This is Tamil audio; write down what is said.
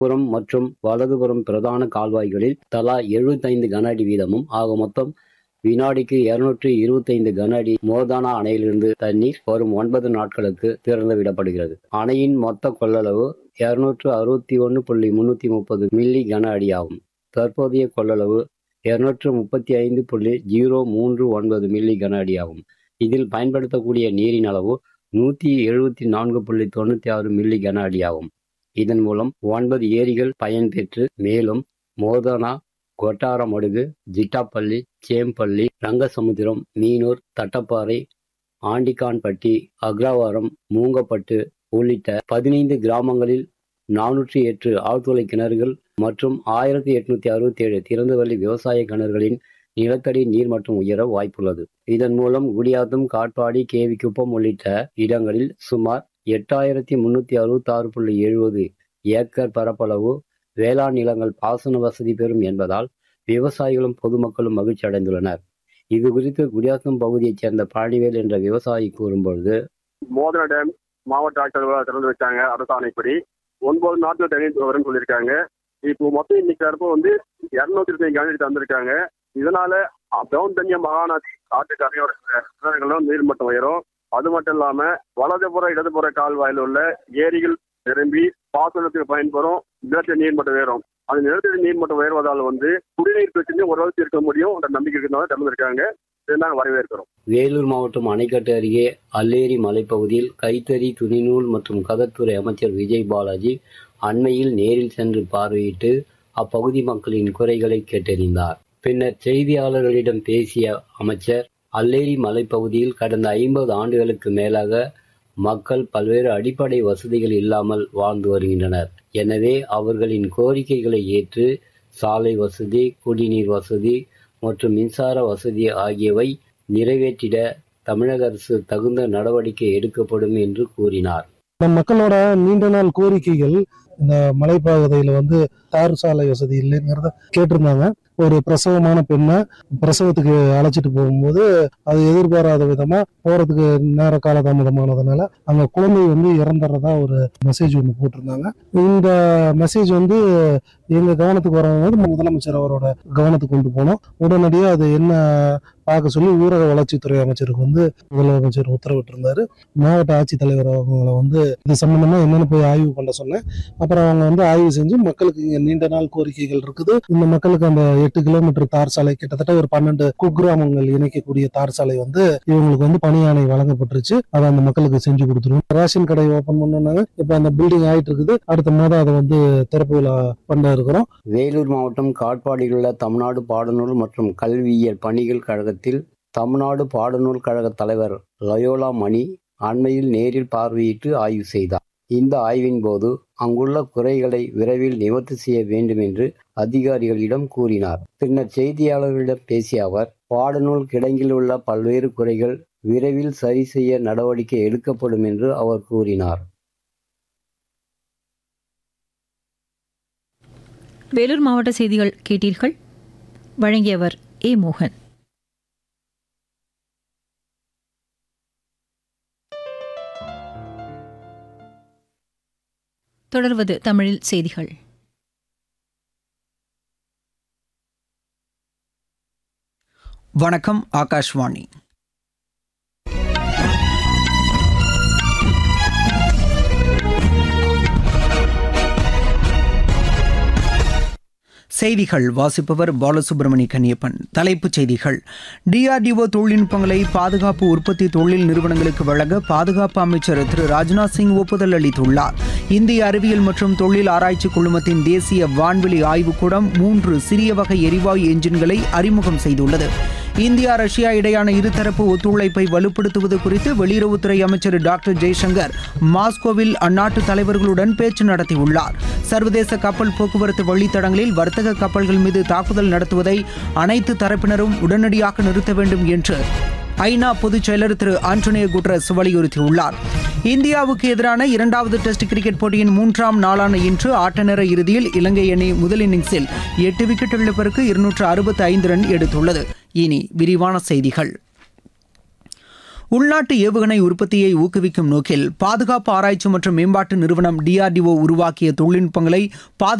புறம் மற்றும் வலதுபுறம் பிரதான கால்வாய்களில் தலா எழுபத்தைந்து கன அடி வீதமும் ஆக மொத்தம் வினாடிக்கு இருநூற்றி இருபத்தைந்து கன அடி மோதானா அணையிலிருந்து தண்ணீர் வரும் ஒன்பது நாட்களுக்கு திறந்து விடப்படுகிறது அணையின் மொத்த கொள்ளளவு இருநூற்று அறுபத்தி ஒன்று புள்ளி முன்னூத்தி முப்பது மில்லி கன அடியாகும் தற்போதைய கொள்ளளவு இருநூற்று முப்பத்தி ஐந்து புள்ளி ஜீரோ மூன்று ஒன்பது மில்லி கன அடியாகும் இதில் பயன்படுத்தக்கூடிய நீரின் அளவு நூற்றி எழுபத்தி நான்கு புள்ளி தொண்ணூற்றி ஆறு மில்லி கன அடியாகும் இதன் மூலம் ஒன்பது ஏரிகள் பயன்பெற்று மேலும் மோதனா கொட்டாரமடுகு ஜிட்டாப்பள்ளி சேம்பள்ளி ரங்கசமுத்திரம் மீனூர் தட்டப்பாறை ஆண்டிக்கான்பட்டி அக்ரவாரம் மூங்கப்பட்டு உள்ளிட்ட பதினைந்து கிராமங்களில் நானூற்றி எட்டு ஆழ்துளை கிணறுகள் மற்றும் ஆயிரத்தி எட்நூத்தி அறுபத்தி ஏழு திறந்தவெளி விவசாய கிணறுகளின் நிலத்தடி நீர்மட்டம் உயர வாய்ப்புள்ளது இதன் மூலம் குடியாத்தம் காட்பாடி கேவிக்குப்பம் உள்ளிட்ட இடங்களில் சுமார் எட்டாயிரத்தி முன்னூத்தி அறுபத்தி ஆறு புள்ளி எழுபது ஏக்கர் பரப்பளவு வேளாண் நிலங்கள் பாசன வசதி பெறும் என்பதால் விவசாயிகளும் பொதுமக்களும் மகிழ்ச்சி அடைந்துள்ளனர் இது குறித்து குடியாத்தம் பகுதியைச் சேர்ந்த பழனிவேல் என்ற விவசாயி கூறும்பொழுது மோதன டேம் மாவட்ட ஆட்சியர் திறந்து வச்சாங்க அரசாணைப்படி ஒன்பது நாட்கள் தண்ணி வரும்னு சொல்லியிருக்காங்க இப்போ மொத்தம் இன்னைக்கு தரப்பு வந்து இரநூத்தி இருபத்தஞ்சு கனடி தந்திருக்காங்க இதனால டவுன் தண்ணிய மகாநதி ஆற்று கரையோர கிணறுகளும் நீர்மட்டம் உயரும் அது மட்டும் இல்லாம வலதுபுற இடதுபுற கால்வாயில் உள்ள ஏரிகள் நிரம்பி பாசனத்துக்கு பயன்படும் நிலத்தடி நீர்மட்டம் உயரும் அந்த நிலத்தடி நீர்மட்டம் உயர்வதால் வந்து குடிநீர் பிரச்சனையும் ஓரளவுக்கு இருக்க முடியும் அந்த நம்பிக்கை இருக்கிறதால திறந்திருக்காங்க இதை நாங்கள் வரவேற்கிறோம் வேலூர் மாவட்டம் அணைக்கட்டு அருகே அல்லேரி மலைப்பகுதியில் கைத்தறி துணிநூல் மற்றும் கதத்துறை அமைச்சர் விஜய் பாலாஜி அண்மையில் நேரில் சென்று பார்வையிட்டு அப்பகுதி மக்களின் குறைகளை கேட்டறிந்தார் பின்னர் செய்தியாளர்களிடம் பேசிய அமைச்சர் அல்லேரி மலைப்பகுதியில் கடந்த ஐம்பது ஆண்டுகளுக்கு மேலாக மக்கள் பல்வேறு அடிப்படை வசதிகள் இல்லாமல் வாழ்ந்து வருகின்றனர் எனவே அவர்களின் கோரிக்கைகளை ஏற்று சாலை வசதி குடிநீர் வசதி மற்றும் மின்சார வசதி ஆகியவை நிறைவேற்றிட தமிழக அரசு தகுந்த நடவடிக்கை எடுக்கப்படும் என்று கூறினார் நம் மக்களோட நீண்ட நாள் கோரிக்கைகள் இந்த மலைப்பகுதியில் வந்து தார் சாலை வசதி இல்லைங்கிறத கேட்டிருந்தாங்க ஒரு பிரசவமான பெண்ணை பிரசவத்துக்கு அழைச்சிட்டு போகும்போது அது எதிர்பாராத விதமா போறதுக்கு நேர கால தாமதமானதுனால அங்க குழந்தை வந்து இறந்துறதா ஒரு மெசேஜ் ஒன்று போட்டிருந்தாங்க இந்த மெசேஜ் வந்து எங்க கவனத்துக்கு வரும்போது முதலமைச்சர் அவரோட கவனத்துக்கு கொண்டு போனோம் உடனடியாக அது என்ன பார்க்க சொல்லி ஊரக வளர்ச்சித்துறை அமைச்சருக்கு வந்து முதலமைச்சர் உத்தரவிட்டிருந்தாரு மாவட்ட ஆட்சித்தலைவர் அவங்களை வந்து இது சம்பந்தமா என்னன்னு போய் ஆய்வு பண்ண சொன்னேன் அப்புறம் அவங்க வந்து ஆய்வு செஞ்சு மக்களுக்கு இங்க நீண்ட நாள் கோரிக்கைகள் இருக்குது இந்த மக்களுக்கு அந்த எட்டு கிலோமீட்டர் தார் சாலை கிட்டத்தட்ட ஒரு பன்னெண்டு குக்கிராமங்கள் இணைக்கக்கூடிய தார் சாலை வந்து இவங்களுக்கு வந்து பணியாணை வழங்கப்பட்டுருச்சு அதை அந்த மக்களுக்கு செஞ்சு கொடுத்துருவோம் ரேஷன் கடை ஓபன் பண்ணாங்க இப்ப அந்த பில்டிங் ஆயிட்டு இருக்குது அடுத்த மாதம் அதை வந்து திறப்பு விழா பண்ண இருக்கிறோம் வேலூர் மாவட்டம் காட்பாடியில் உள்ள தமிழ்நாடு பாடநூல் மற்றும் கல்வியியல் பணிகள் கழகத்தில் தமிழ்நாடு பாடநூல் கழக தலைவர் லயோலா மணி அண்மையில் நேரில் பார்வையிட்டு ஆய்வு செய்தார் இந்த ஆய்வின் போது அங்குள்ள குறைகளை விரைவில் நிவர்த்தி செய்ய வேண்டும் என்று அதிகாரிகளிடம் கூறினார் பின்னர் செய்தியாளர்களிடம் பேசிய அவர் பாடநூல் கிடங்கில் உள்ள பல்வேறு குறைகள் விரைவில் சரி செய்ய நடவடிக்கை எடுக்கப்படும் என்று அவர் கூறினார் வேலூர் மாவட்ட செய்திகள் கேட்டீர்கள் வழங்கியவர் ஏ மோகன் தொடர்வது தமிழில் செய்திகள் வணக்கம் ஆகாஷ்வாணி செய்திகள் வாசிப்பவர் பாலசுப்ரமணி கன்னியப்பன் தலைப்புச் செய்திகள் டிஆர்டிஓ தொழில்நுட்பங்களை பாதுகாப்பு உற்பத்தி தொழில் நிறுவனங்களுக்கு வழங்க பாதுகாப்பு அமைச்சர் திரு ராஜ்நாத் சிங் ஒப்புதல் அளித்துள்ளார் இந்திய அறிவியல் மற்றும் தொழில் ஆராய்ச்சி குழுமத்தின் தேசிய வான்வெளி ஆய்வுக்கூடம் மூன்று சிறிய வகை எரிவாயு என்ஜின்களை அறிமுகம் செய்துள்ளது இந்தியா ரஷ்யா இடையான இருதரப்பு ஒத்துழைப்பை வலுப்படுத்துவது குறித்து வெளியுறவுத்துறை அமைச்சர் டாக்டர் ஜெய்சங்கர் மாஸ்கோவில் அந்நாட்டு தலைவர்களுடன் பேச்சு நடத்தியுள்ளார் சர்வதேச கப்பல் போக்குவரத்து வழித்தடங்களில் வர்த்தக கப்பல்கள் மீது தாக்குதல் நடத்துவதை அனைத்து தரப்பினரும் உடனடியாக நிறுத்த வேண்டும் என்று ஐநா பொதுச் செயலர் திரு ஆண்டோனியோ குட்ரஸ் வலியுறுத்தியுள்ளார் இந்தியாவுக்கு எதிரான இரண்டாவது டெஸ்ட் கிரிக்கெட் போட்டியின் மூன்றாம் நாளான இன்று ஆட்ட நேர இறுதியில் இலங்கை அணி முதல் இன்னிங்ஸில் எட்டு விக்கெட் இழப்பிற்கு இருநூற்று அறுபத்தி ஐந்து ரன் எடுத்துள்ளது இனி விரிவான செய்திகள் உள்நாட்டு ஏவுகணை உற்பத்தியை ஊக்குவிக்கும் நோக்கில் பாதுகாப்பு ஆராய்ச்சி மற்றும் மேம்பாட்டு நிறுவனம் டிஆர்டிஓ உருவாக்கிய தொழில்நுட்பங்களை பாதுகாப்பு